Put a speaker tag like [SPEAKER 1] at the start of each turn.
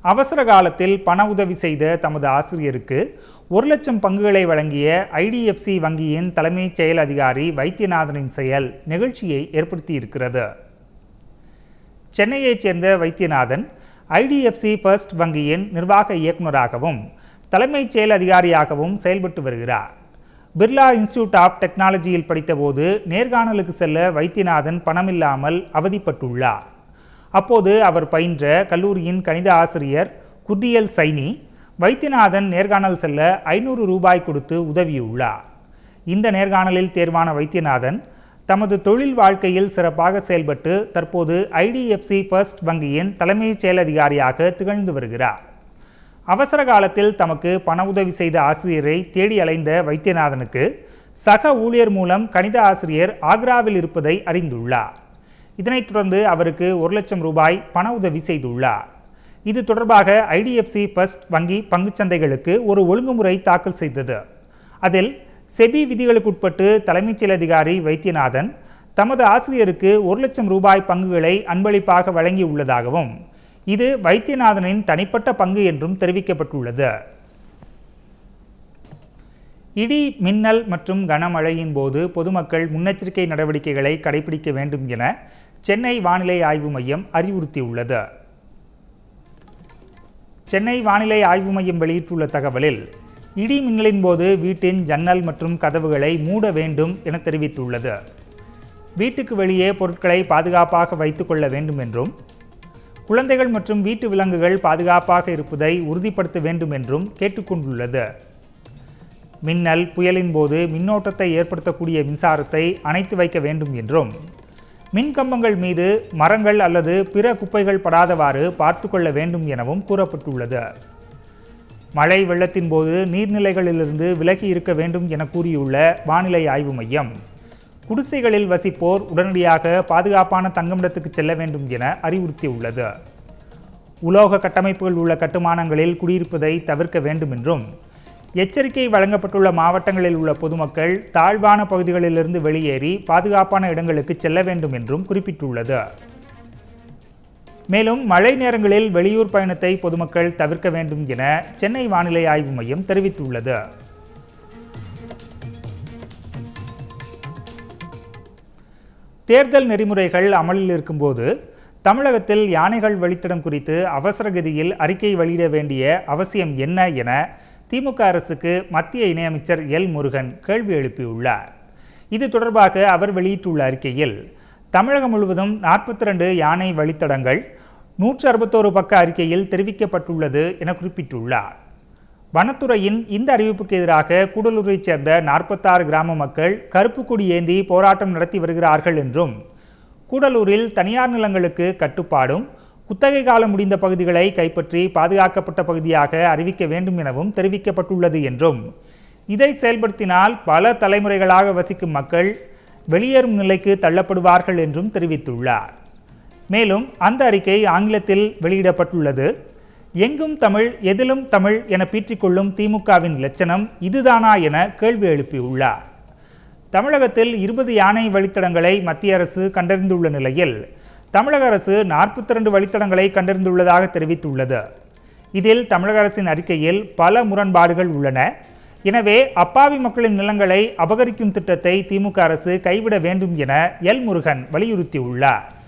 [SPEAKER 1] அவசர காலத்தில் பண உதவி செய்த தமது ஆசிரியருக்கு ஒரு லட்சம் பங்குகளை வழங்கிய ஐடிஎஃப்சி வங்கியின் தலைமைச் செயல் அதிகாரி வைத்தியநாதனின் செயல் நிகழ்ச்சியை ஏற்படுத்தியிருக்கிறது சென்னையைச் சேர்ந்த வைத்தியநாதன் ஐடிஎஃப்சி ஃபர்ஸ்ட் வங்கியின் நிர்வாக இயக்குநராகவும் தலைமைச் செயல் அதிகாரியாகவும் செயல்பட்டு வருகிறார் பிர்லா இன்ஸ்டிடியூட் ஆஃப் டெக்னாலஜியில் படித்தபோது நேர்காணலுக்கு செல்ல வைத்தியநாதன் பணமில்லாமல் அவதிப்பட்டுள்ளார் அப்போது அவர் பயின்ற கல்லூரியின் கணித ஆசிரியர் குர்டியல் சைனி வைத்தியநாதன் நேர்காணல் செல்ல ஐநூறு ரூபாய் கொடுத்து உதவியுள்ளார் இந்த நேர்காணலில் தேர்வான வைத்தியநாதன் தமது தொழில் வாழ்க்கையில் சிறப்பாக செயல்பட்டு தற்போது ஐடிஎஃப்சி ஃபர்ஸ்ட் வங்கியின் தலைமைச் செயல் அதிகாரியாக திகழ்ந்து வருகிறார் அவசர காலத்தில் தமக்கு பண உதவி செய்த ஆசிரியரை தேடி அலைந்த வைத்தியநாதனுக்கு சக ஊழியர் மூலம் கணித ஆசிரியர் ஆக்ராவில் இருப்பதை அறிந்துள்ளார் இதனைத் தொடர்ந்து அவருக்கு ஒரு லட்சம் ரூபாய் பண உதவி செய்துள்ளார் இது தொடர்பாக ஐடிஎஃப்சி ஃபர்ஸ்ட் வங்கி பங்குச்சந்தைகளுக்கு ஒரு ஒழுங்குமுறை தாக்கல் செய்தது அதில் செபி விதிகளுக்குட்பட்டு தலைமைச் செயல் அதிகாரி வைத்தியநாதன் தமது ஆசிரியருக்கு ஒரு லட்சம் ரூபாய் பங்குகளை அன்பளிப்பாக வழங்கியுள்ளதாகவும் இது வைத்தியநாதனின் தனிப்பட்ட பங்கு என்றும் தெரிவிக்கப்பட்டுள்ளது இடி மின்னல் மற்றும் கனமழையின் போது பொதுமக்கள் முன்னெச்சரிக்கை நடவடிக்கைகளை கடைபிடிக்க வேண்டும் என சென்னை வானிலை ஆய்வு மையம் அறிவுறுத்தியுள்ளது சென்னை வானிலை ஆய்வு மையம் வெளியிட்டுள்ள தகவலில் இடி மின்னலின் போது வீட்டின் ஜன்னல் மற்றும் கதவுகளை மூட வேண்டும் என தெரிவித்துள்ளது வீட்டுக்கு வெளியே பொருட்களை பாதுகாப்பாக வைத்துக்கொள்ள வேண்டும் என்றும் குழந்தைகள் மற்றும் வீட்டு விலங்குகள் பாதுகாப்பாக இருப்பதை உறுதிப்படுத்த வேண்டும் என்றும் கேட்டுக்கொண்டுள்ளது மின்னல் புயலின் போது மின்னோட்டத்தை ஏற்படுத்தக்கூடிய மின்சாரத்தை அணைத்து வைக்க வேண்டும் என்றும் மின்கம்பங்கள் மீது மரங்கள் அல்லது பிற குப்பைகள் படாதவாறு பார்த்து கொள்ள வேண்டும் எனவும் கூறப்பட்டுள்ளது மழை வெள்ளத்தின் போது நீர்நிலைகளிலிருந்து விலகி இருக்க வேண்டும் என கூறியுள்ள வானிலை ஆய்வு மையம் குடிசைகளில் வசிப்போர் உடனடியாக பாதுகாப்பான தங்குமிடத்துக்கு செல்ல வேண்டும் என அறிவுறுத்தியுள்ளது உலோக கட்டமைப்புகள் உள்ள கட்டுமானங்களில் குடியிருப்பதை தவிர்க்க வேண்டும் என்றும் எச்சரிக்கை வழங்கப்பட்டுள்ள மாவட்டங்களில் உள்ள பொதுமக்கள் தாழ்வான பகுதிகளிலிருந்து வெளியேறி பாதுகாப்பான இடங்களுக்கு செல்ல வேண்டும் என்றும் குறிப்பிட்டுள்ளது மேலும் மழை நேரங்களில் வெளியூர் பயணத்தை பொதுமக்கள் தவிர்க்க வேண்டும் என சென்னை வானிலை ஆய்வு மையம் தெரிவித்துள்ளது தேர்தல் நெறிமுறைகள் அமலில் இருக்கும்போது தமிழகத்தில் யானைகள் வழித்தடம் குறித்து அவசரகதியில் அறிக்கை வெளியிட வேண்டிய அவசியம் என்ன என திமுக அரசுக்கு மத்திய இணையமைச்சர் எல் முருகன் கேள்வி எழுப்பியுள்ளார் இது தொடர்பாக அவர் வெளியிட்டுள்ள அறிக்கையில் தமிழகம் முழுவதும் நாற்பத்தி ரெண்டு யானை வழித்தடங்கள் நூற்று அறுபத்தோரு பக்க அறிக்கையில் தெரிவிக்கப்பட்டுள்ளது என குறிப்பிட்டுள்ளார் வனத்துறையின் இந்த அறிவிப்புக்கு எதிராக கூடலூரைச் சேர்ந்த நாற்பத்தாறு கிராம மக்கள் கருப்பு கொடி ஏந்தி போராட்டம் நடத்தி வருகிறார்கள் என்றும் கூடலூரில் தனியார் நிலங்களுக்கு கட்டுப்பாடும் குத்தகை காலம் முடிந்த பகுதிகளை கைப்பற்றி பாதுகாக்கப்பட்ட பகுதியாக அறிவிக்க வேண்டும் எனவும் தெரிவிக்கப்பட்டுள்ளது என்றும் இதை செயல்படுத்தினால் பல தலைமுறைகளாக வசிக்கும் மக்கள் வெளியேறும் நிலைக்கு தள்ளப்படுவார்கள் என்றும் தெரிவித்துள்ளார் மேலும் அந்த அறிக்கை ஆங்கிலத்தில் வெளியிடப்பட்டுள்ளது எங்கும் தமிழ் எதிலும் தமிழ் என பீற்றிக்கொள்ளும் திமுகவின் லட்சணம் இதுதானா என கேள்வி எழுப்பியுள்ளார் தமிழகத்தில் இருபது யானை வழித்தடங்களை மத்திய அரசு கண்டறிந்துள்ள நிலையில் தமிழக அரசு நாற்பத்தி ரெண்டு வழித்தடங்களை கண்டறிந்துள்ளதாக தெரிவித்துள்ளது இதில் தமிழக அரசின் அறிக்கையில் பல முரண்பாடுகள் உள்ளன எனவே அப்பாவி மக்களின் நிலங்களை அபகரிக்கும் திட்டத்தை திமுக அரசு கைவிட வேண்டும் என எல் முருகன் வலியுறுத்தியுள்ளார்